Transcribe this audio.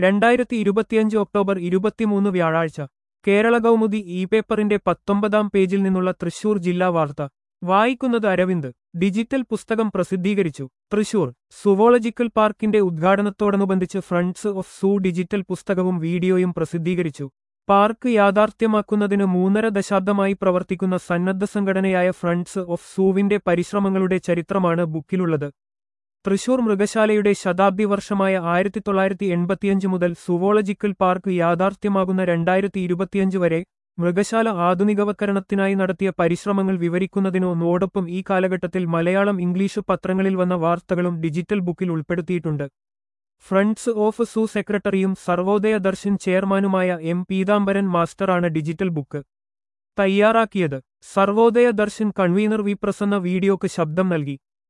രണ്ടായിരത്തി ഇരുപത്തിയഞ്ച് ഒക്ടോബർ ഇരുപത്തിമൂന്ന് വ്യാഴാഴ്ച കേരള കൗമുദി ഇ പേപ്പറിന്റെ പത്തൊമ്പതാം പേജിൽ നിന്നുള്ള തൃശൂർ ജില്ലാ വാർത്ത വായിക്കുന്നത് അരവിന്ദ് ഡിജിറ്റൽ പുസ്തകം പ്രസിദ്ധീകരിച്ചു തൃശൂർ സുവോളജിക്കൽ പാർക്കിന്റെ ഉദ്ഘാടനത്തോടനുബന്ധിച്ച് ഫ്രണ്ട്സ് ഓഫ് സൂ ഡിജിറ്റൽ പുസ്തകവും വീഡിയോയും പ്രസിദ്ധീകരിച്ചു പാർക്ക് യാഥാർത്ഥ്യമാക്കുന്നതിന് മൂന്നര ദശാബ്ദമായി പ്രവർത്തിക്കുന്ന സന്നദ്ധ സംഘടനയായ ഫ്രണ്ട്സ് ഓഫ് സൂവിന്റെ പരിശ്രമങ്ങളുടെ ചരിത്രമാണ് ബുക്കിലുള്ളത് തൃശൂർ മൃഗശാലയുടെ ശതാബ്ദി വർഷമായ ആയിരത്തി തൊള്ളായിരത്തി എൺപത്തിയഞ്ച് മുതൽ സുവോളജിക്കൽ പാർക്ക് യാഥാർത്ഥ്യമാകുന്ന രണ്ടായിരത്തി ഇരുപത്തിയഞ്ച് വരെ മൃഗശാല ആധുനികവൽക്കരണത്തിനായി നടത്തിയ പരിശ്രമങ്ങൾ വിവരിക്കുന്നതിനോടൊപ്പം ഈ കാലഘട്ടത്തിൽ മലയാളം ഇംഗ്ലീഷ് പത്രങ്ങളിൽ വന്ന വാർത്തകളും ഡിജിറ്റൽ ബുക്കിൽ ഉൾപ്പെടുത്തിയിട്ടുണ്ട് ഫ്രണ്ട്സ് ഓഫ് സൂ സെക്രട്ടറിയും സർവോദയ ദർശൻ ചെയർമാനുമായ എം പീതാംബരൻ മാസ്റ്ററാണ് ഡിജിറ്റൽ ബുക്ക് തയ്യാറാക്കിയത് സർവോദയ ദർശൻ കൺവീനർ വി പ്രസന്ന വീഡിയോക്ക് ശബ്ദം നൽകി